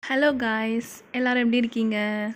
hello guys எல்லோரும் எப்படி இருக்கீங்க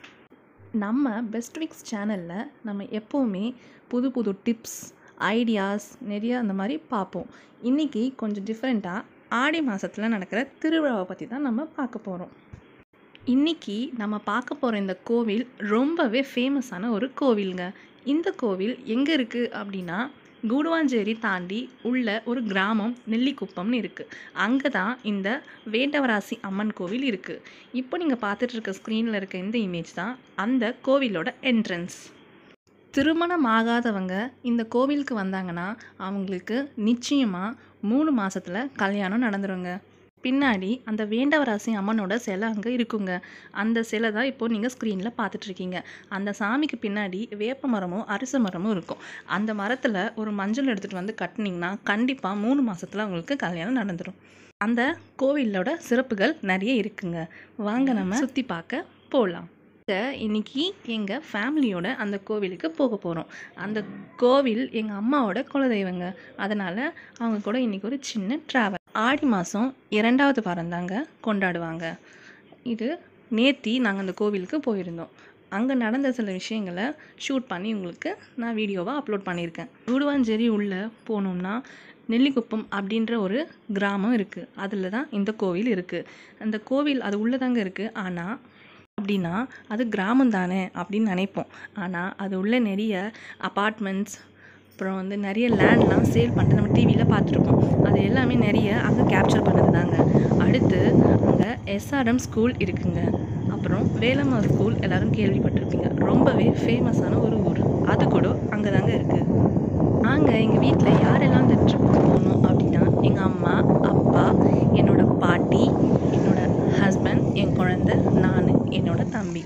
நம்ம பெஸ்ட் விக்ஸ் சேனலில் நம்ம எப்போவுமே புது புது டிப்ஸ் ஐடியாஸ் நிறைய அந்த மாதிரி பார்ப்போம் இன்றைக்கி கொஞ்சம் டிஃப்ரெண்ட்டாக ஆடி மாதத்தில் நடக்கிற திருவிழாவை பற்றி தான் நம்ம பார்க்க போகிறோம் இன்றைக்கி நம்ம பார்க்க போகிற இந்த கோவில் ரொம்பவே ஃபேமஸான ஒரு கோவிலுங்க இந்த கோவில் எங்கே இருக்குது அப்படின்னா கூடுவாஞ்சேரி தாண்டி உள்ள ஒரு கிராமம் நெல்லிக்குப்பம்னு இருக்குது அங்கே தான் இந்த வேண்டவராசி அம்மன் கோவில் இருக்குது இப்போ நீங்கள் பார்த்துட்டு இருக்க ஸ்க்ரீனில் இருக்க இந்த இமேஜ் தான் அந்த கோவிலோட என்ட்ரன்ஸ் திருமணம் ஆகாதவங்க இந்த கோவிலுக்கு வந்தாங்கன்னா அவங்களுக்கு நிச்சயமாக மூணு மாதத்தில் கல்யாணம் நடந்துருங்க பின்னாடி அந்த வேண்டவராசி அம்மனோட சிலை அங்கே இருக்குங்க அந்த சிலை தான் இப்போது நீங்கள் ஸ்க்ரீனில் பார்த்துட்ருக்கீங்க அந்த சாமிக்கு பின்னாடி வேப்ப மரமும் அரிச மரமும் இருக்கும் அந்த மரத்தில் ஒரு மஞ்சள் எடுத்துகிட்டு வந்து கட்டினீங்கன்னா கண்டிப்பாக மூணு மாதத்தில் அவங்களுக்கு கல்யாணம் நடந்துடும் அந்த கோவிலோட சிறப்புகள் நிறைய இருக்குங்க வாங்க நம்ம சுற்றி பார்க்க போகலாம் இன்னைக்கு எங்கள் ஃபேமிலியோட அந்த கோவிலுக்கு போக போகிறோம் அந்த கோவில் எங்கள் அம்மாவோட குலதெய்வங்க அதனால் அவங்க கூட இன்றைக்கி ஒரு சின்ன ட்ராவல் ஆடி மாதம் இரண்டாவது வாரம் தாங்க கொண்டாடுவாங்க இது நேத்தி நாங்கள் அந்த கோவிலுக்கு போயிருந்தோம் அங்கே நடந்த சில விஷயங்களை ஷூட் பண்ணி உங்களுக்கு நான் வீடியோவாக அப்லோட் பண்ணியிருக்கேன் கூடுவாஞ்சேரி உள்ளே போனோம்னா நெல்லிக்குப்பம் அப்படின்ற ஒரு கிராமம் இருக்குது அதில் தான் இந்த கோவில் இருக்குது அந்த கோவில் அது உள்ளே தாங்க இருக்குது ஆனால் அப்படின்னா அது கிராமம் தானே அப்படின்னு நினைப்போம் ஆனால் அது உள்ள நிறைய அப்பார்ட்மெண்ட்ஸ் அப்புறம் வந்து நிறைய லேண்ட்லாம் சேல் பண்ணிட்டு நம்ம டிவியில் பார்த்துருப்போம் அது எல்லாமே நிறைய அங்கே கேப்சர் பண்ணது தாங்க அடுத்து அங்கே எஸ்ஆர்எம் ஸ்கூல் இருக்குங்க அப்புறம் வேலம்மா ஸ்கூல் எல்லோரும் கேள்விப்பட்டிருப்பீங்க ரொம்பவே ஃபேமஸான ஒரு ஊர் அது கூட அங்கே தாங்க இருக்குது நாங்கள் எங்கள் வீட்டில் யாரெல்லாம் இந்த ட்ரிப்புக்கு போகணும் அப்படின்னா எங்கள் அம்மா அப்பா என்னோட பாட்டி என்னோட ஹஸ்பண்ட் என் குழந்த நான் என்னோட தம்பி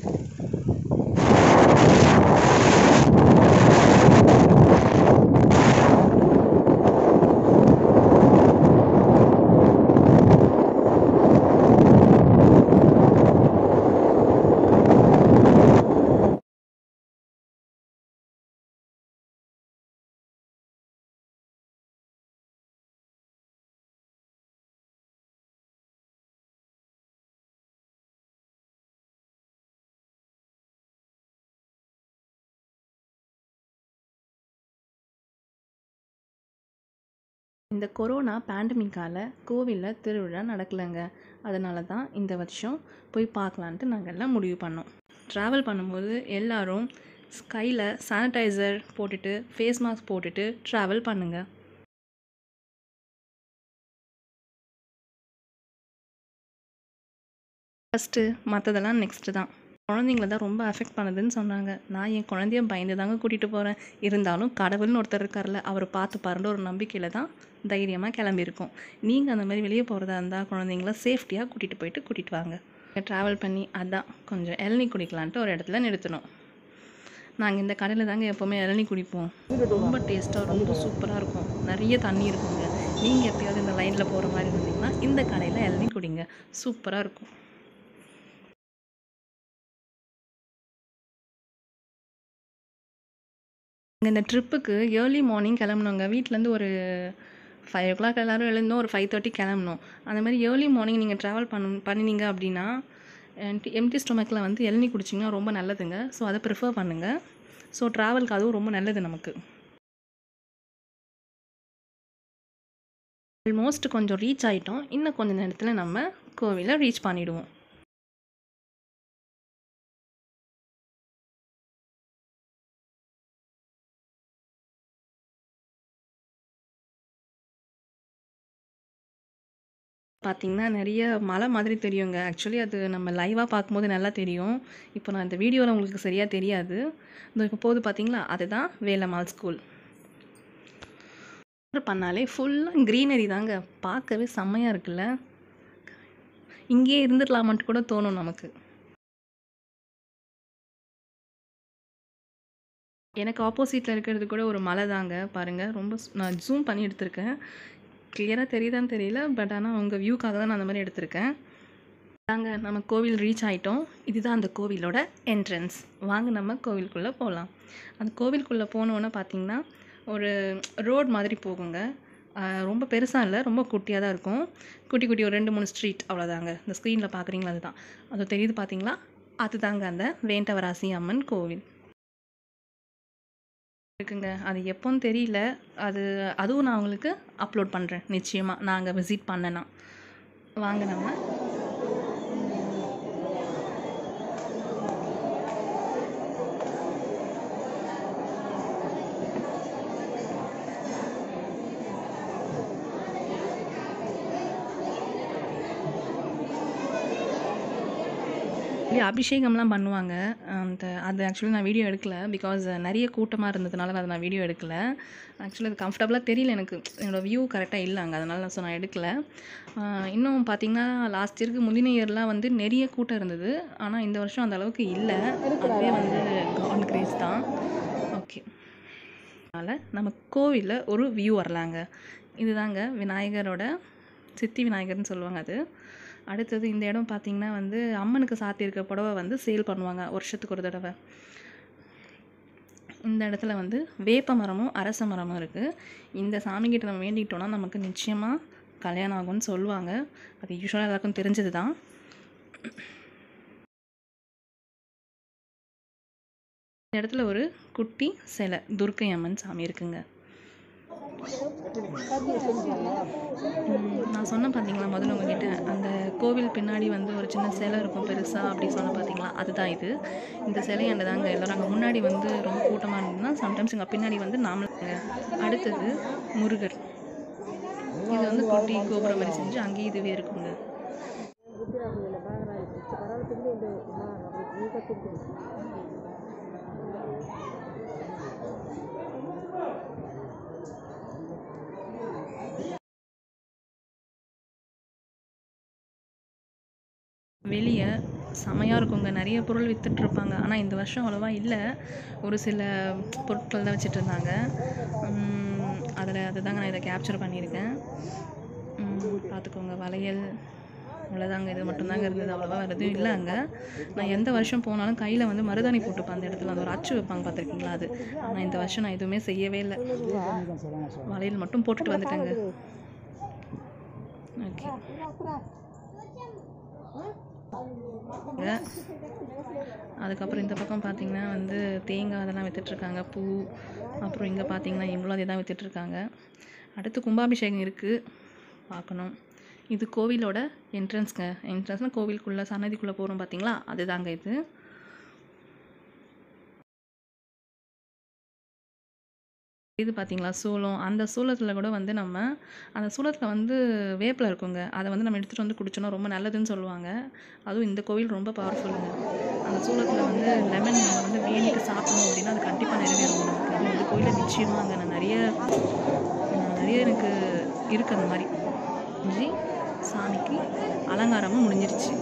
இந்த கொரோனா பேண்டமிக்கால் கோவிலில் திருவிழா நடக்கலைங்க அதனால தான் இந்த வருஷம் போய் பார்க்கலான்ட்டு நாங்கள் எல்லாம் முடிவு பண்ணோம் ட்ராவல் பண்ணும்போது எல்லோரும் கையில் சானிடைசர் போட்டுட்டு ஃபேஸ் மாஸ்க் போட்டுட்டு ட்ராவல் பண்ணுங்கள் ஃபஸ்ட்டு மற்றதெல்லாம் நெக்ஸ்ட்டு தான் குழந்தைங்கள தான் ரொம்ப அஃபெக்ட் பண்ணுதுன்னு சொன்னாங்க நான் என் குழந்தைய பயந்து தாங்க கூட்டிகிட்டு போகிறேன் இருந்தாலும் கடவுள்னு ஒருத்தர் இருக்கார்ல அவர் பார்த்து பாருன்ற ஒரு நம்பிக்கையில் தான் தைரியமாக கிளம்பியிருக்கோம் நீங்கள் அந்த மாதிரி வெளியே போகிறதா இருந்தால் குழந்தைங்கள சேஃப்டியாக கூட்டிகிட்டு போயிட்டு கூட்டிகிட்டு வாங்க ட்ராவல் பண்ணி அதான் கொஞ்சம் இளநீ குடிக்கலான்ட்டு ஒரு இடத்துல நிறுத்தணும் நாங்கள் இந்த கடையில் தாங்க எப்போவுமே இளநீ குடிப்போம் ரொம்ப டேஸ்ட்டாக ரொம்ப சூப்பராக இருக்கும் நிறைய தண்ணி இருக்குங்க நீங்கள் எப்பயாவது இந்த லைனில் போகிற மாதிரி இருந்தீங்கன்னா இந்த கடையில் இளநீ குடிங்க சூப்பராக இருக்கும் இந்த ட்ரிப்புக்கு ஏர்லி மார்னிங் கிளம்புனோங்க வீட்டிலேருந்து ஒரு ஃபைவ் ஓ கிளாக் எல்லோரும் எழுந்தோம் ஒரு ஃபைவ் தேர்ட்டி கிளம்பணும் அந்த மாதிரி ஏர்லி மார்னிங் நீங்கள் ட்ராவல் பண்ண பண்ணினீங்க அப்படின்னா எம்டி ஸ்டொமக்கில் வந்து இளநீ குடிச்சிங்கன்னா ரொம்ப நல்லதுங்க ஸோ அதை ப்ரிஃபர் பண்ணுங்கள் ஸோ ட்ராவலுக்கு அதுவும் ரொம்ப நல்லது நமக்கு ஆல்மோஸ்ட் கொஞ்சம் ரீச் ஆகிட்டோம் இன்னும் கொஞ்சம் நேரத்தில் நம்ம கோவிலை ரீச் பண்ணிவிடுவோம் பார்த்திங்கன்னா நிறைய மலை மாதிரி தெரியுங்க ஆக்சுவலி அது நம்ம லைவாக பார்க்கும்போது நல்லா தெரியும் இப்போ நான் இந்த வீடியோவில் உங்களுக்கு சரியாக தெரியாது இந்த இப்போ போது பார்த்தீங்களா அதுதான் வேலம்மாள் ஸ்கூல் பண்ணாலே ஃபுல்லாக க்ரீனரி தாங்க பார்க்கவே செம்மையாக இருக்குல்ல இங்கேயே இருந்துடலாமான்ட்டு கூட தோணும் நமக்கு எனக்கு ஆப்போசிட்டில் இருக்கிறது கூட ஒரு மலை தாங்க பாருங்கள் ரொம்ப நான் ஜூம் பண்ணி எடுத்திருக்கேன் கிளியராக தெரியுதான்னு தெரியல பட் ஆனால் உங்கள் வியூக்காக தான் நான் அந்த மாதிரி எடுத்திருக்கேன் தாங்க நம்ம கோவில் ரீச் ஆகிட்டோம் இதுதான் அந்த கோவிலோட என்ட்ரன்ஸ் வாங்க நம்ம கோவிலுக்குள்ளே போகலாம் அந்த கோவிலுக்குள்ளே போனோன்னே பார்த்தீங்கன்னா ஒரு ரோட் மாதிரி போகுங்க அஹ் ரொம்ப பெருசாக இல்லை ரொம்ப குட்டியாக தான் இருக்கும் குட்டி குட்டி ஒரு ரெண்டு மூணு ஸ்ட்ரீட் அவ்வளோதாங்க இந்த ஸ்க்ரீனில் பார்க்குறீங்களா அதுதான் அது தெரியுது பார்த்தீங்களா அதுதாங்க அந்த வேண்டவராசி அம்மன் கோவில் இருக்குங்க அது எப்போன்னு தெரியல அது அதுவும் நான் உங்களுக்கு அப்லோட் பண்ணுறேன் நிச்சயமாக நாங்கள் விசிட் பண்ணனா வாங்க நம்ம இல்ல அபிஷேகம்லாம் பண்ணுவாங்க அந்த அது ஆக்சுவலி நான் வீடியோ எடுக்கல பிகாஸ் நிறைய கூட்டமாக இருந்ததுனால அதை நான் வீடியோ எடுக்கல ஆக்சுவலி அது கம்ஃபர்டபுளாக தெரியல எனக்கு என்னோடய வியூ கரெக்டாக இல்லை அங்கே அதனால நான் ஸோ நான் எடுக்கல ஆஹ் இன்னும் பார்த்தீங்கன்னா லாஸ்ட் இயருக்கு முந்தின இயர்லாம் வந்து நிறைய கூட்டம் இருந்தது ஆனால் இந்த வருஷம் அந்த அளவுக்கு இல்லை அதுவே வந்து காட் கிரேஸ் தான் ஓகே அதனால் நம்ம கோவிலில் ஒரு வியூ வரலாங்க இதுதாங்க விநாயகரோட சித்தி விநாயகர்னு சொல்லுவாங்க அது அடுத்தது இந்த இடம் பார்த்தீங்கன்னா வந்து அம்மனுக்கு சாத்தியிருக்க புடவை வந்து சேல் பண்ணுவாங்க வருஷத்துக்கு ஒரு தடவை இந்த இடத்துல வந்து வேப்ப மரமும் அரச மரமும் இருக்குது இந்த சாமிகிட்ட நம்ம வேண்டிக்கிட்டோம்னா நமக்கு நிச்சயமாக கல்யாணம் ஆகும்னு சொல்லுவாங்க அது யூஸ்வலாக எல்லாருக்கும் தெரிஞ்சது தான் இந்த இடத்துல ஒரு குட்டி சிலை துர்க்கை அம்மன் சாமி இருக்குங்க ம், நான் சொன்னேன் பார்த்தீங்களா முதல்ல உங்ககிட்ட அந்த கோவில் பின்னாடி வந்து ஒரு சின்ன சிலை இருக்கும் பெருசாக அப்படி சொன்னேன் பார்த்தீங்களா அதுதான் இது இந்த சிலையாண்ட தாங்க எல்லோரும் அங்கே முன்னாடி வந்து ரொம்ப கூட்டமாக இருந்ததுன்னா சம்டைம்ஸ் இங்கே பின்னாடி வந்து நாமளுங்க அடுத்தது முருகர் இது வந்து குட்டி கோபுரம் மாதிரி செஞ்சு அங்கேயும் இதுவே இருக்குங்க வெளியே செமையாக இருக்குங்க நிறைய பொருள் வித்துட்டு இருப்பாங்க ஆனால் இந்த வருஷம் அவ்வளோவா இல்லை ஒரு சில பொருட்கள் தான் வச்சுட்டு இருந்தாங்க அதில் அதுதாங்க நான் இதை கேப்சர் பண்ணியிருக்கேன் உம், பார்த்துக்கோங்க வளையல் அவ்வளோதாங்க இது மட்டும்தாங்க இருந்தது அவ்வளோவா வேறு எதுவும் இல்லை அங்கே நான் எந்த வருஷம் போனாலும் கையில் வந்து மருதாணி போட்டுப்பேன் அந்த இடத்துல அந்த ஒரு அச்சு வைப்பாங்க பார்த்துருக்கீங்களா அது ஆனால் இந்த வருஷம் நான் எதுவுமே செய்யவே இல்லை வளையல் மட்டும் போட்டுட்டு வந்துட்டேங்க ஓகே அதுக்கப்புறம் இந்த பக்கம் பார்த்தீங்கன்னா வந்து தேங்காய் அதெல்லாம் வித்துட்ருக்காங்க பூ அப்புறம் இங்கே பார்த்தீங்கன்னா இவ்வளோ அதே தான் வித்துட்ருக்காங்க அடுத்து கும்பாபிஷேகம் இருக்குது பார்க்கணும் இது கோவிலோட என்ட்ரன்ஸ்ங்க என்ட்ரன்ஸ்னால் கோவிலுக்குள்ளே சன்னதிக்குள்ளே போகிறோம் பார்த்தீங்களா அதுதாங்க இது இது பார்த்தீங்களா சூளம் அந்த சூளத்தில் கூட வந்து நம்ம அந்த சூளத்தில் வந்து வேப்பிலை இருக்குங்க அதை வந்து நம்ம எடுத்துகிட்டு வந்து குடிச்சோன்னா ரொம்ப நல்லதுன்னு சொல்லுவாங்க அதுவும் இந்த கோவில் ரொம்ப பவர்ஃபுல்லுங்க அந்த சூளத்தில் வந்து லெமன் நம்ம வந்து வேணிட்டு சாப்பிடணும் அப்படின்னா அது கண்டிப்பாக நிறைவேறும் நமக்கு அது இந்த கோயிலில் நிச்சயமாங்க நான் நிறைய நான் நிறைய எனக்கு இருக்குது அந்த மாதிரி முடிஞ்சு சாமிக்கு அலங்காரமும் முடிஞ்சிருச்சு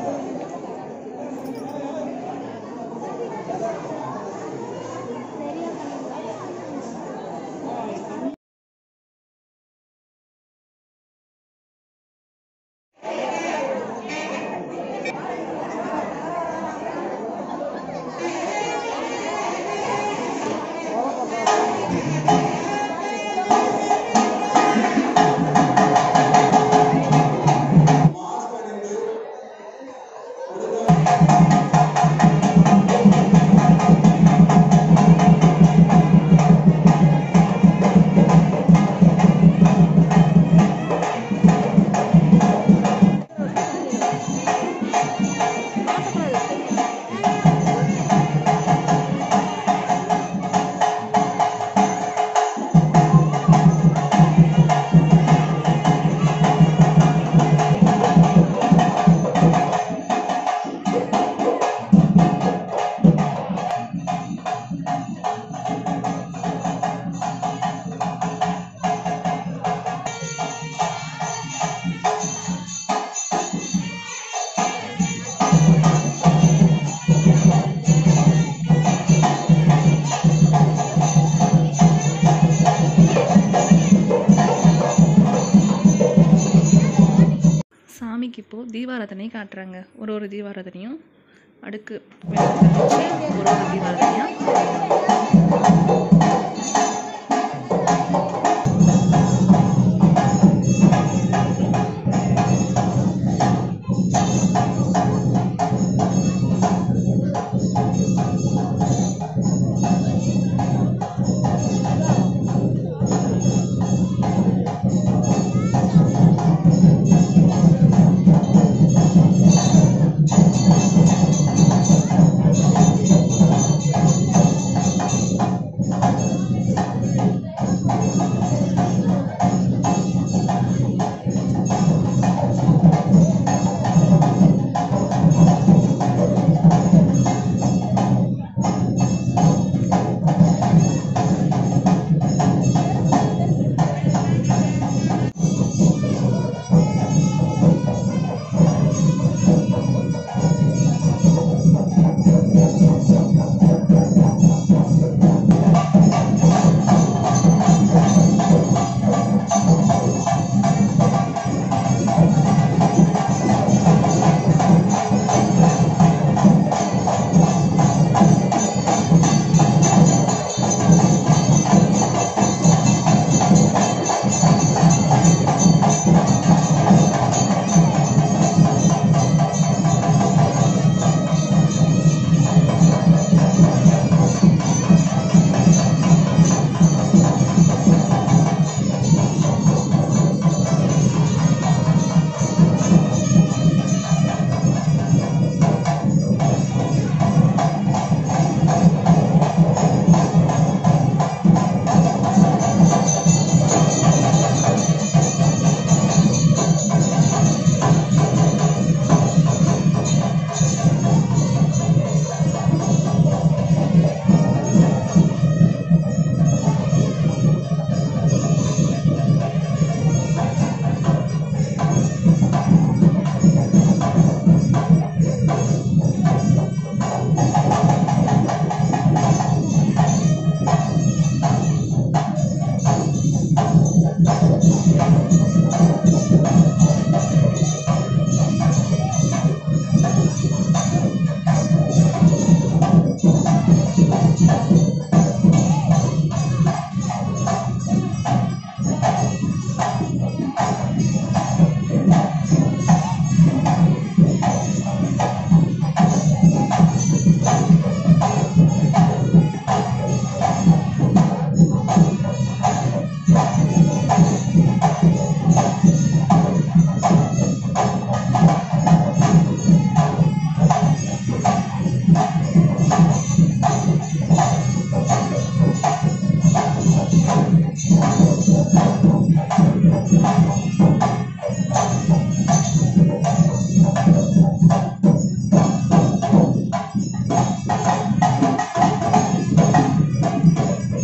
சாமிக்கு இப்போது தீபாராதனை காட்டுறாங்க ஒரு ஒரு தீபாராதனையும் அடுக்கு விளக்குகள் வச்சு ஒரு ஒரு தீபாராதனையாக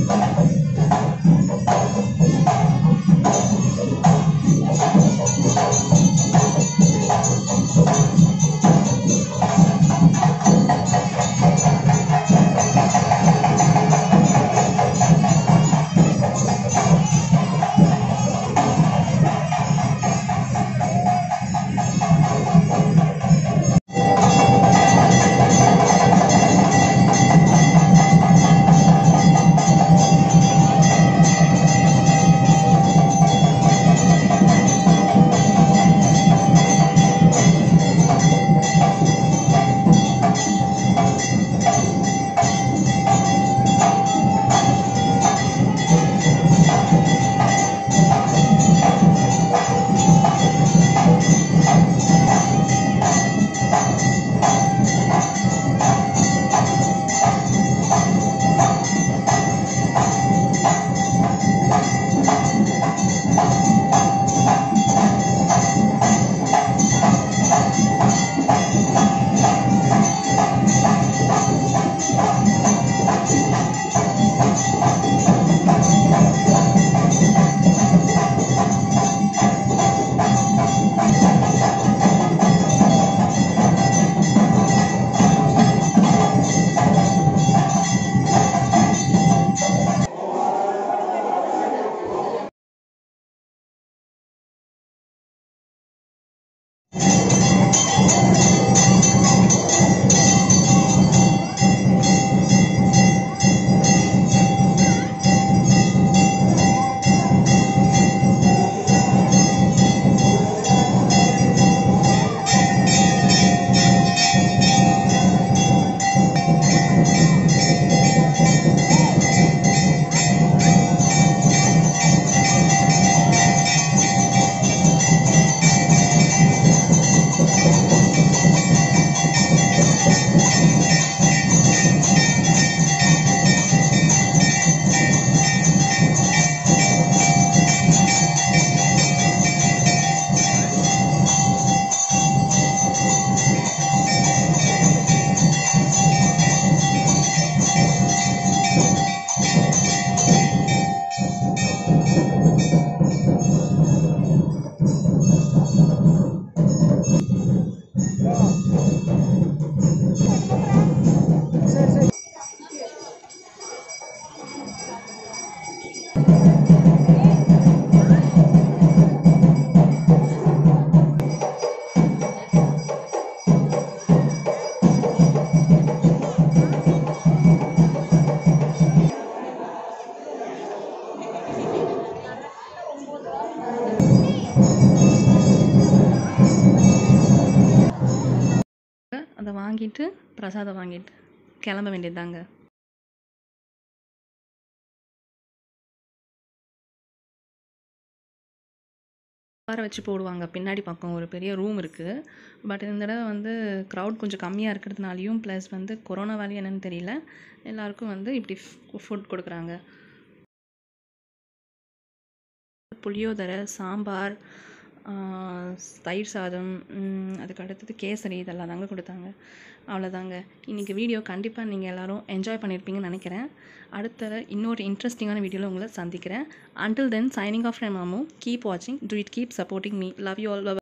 அதை வாங்கிட்டு பிரசாதம் வாங்கிட்டு கிளம்ப வேண்டியதுதாங்க உட்கார வச்சு போடுவாங்க பின்னாடி பக்கம் ஒரு பெரிய ரூம் இருக்குது பட் இந்த தடவை வந்து க்ரௌட் கொஞ்சம் கம்மியாக இருக்கிறதுனாலையும் ப்ளஸ் வந்து கொரோனா வேலையும் என்னன்னு தெரியல எல்லாருக்கும் வந்து இப்படி ஃபுட் கொடுக்குறாங்க புளியோதரை சாம்பார் ஆஹ், தயிர் சாதம் ம், அதுக்கு அடுத்தது கேசரி இதெல்லாம் தாங்க கொடுத்தாங்க அவ்வளோதாங்க இன்றைக்கி வீடியோ கண்டிப்பாக நீங்கள் எல்லோரும் என்ஜாய் பண்ணியிருப்பீங்கன்னு நினைக்கிறேன் அடுத்த இன்னொரு இன்ட்ரெஸ்டிங்கான வீடியோவில் உங்களை சந்திக்கிறேன் until then signing off from Mamu keep வாட்சிங் do it keep supporting me love you all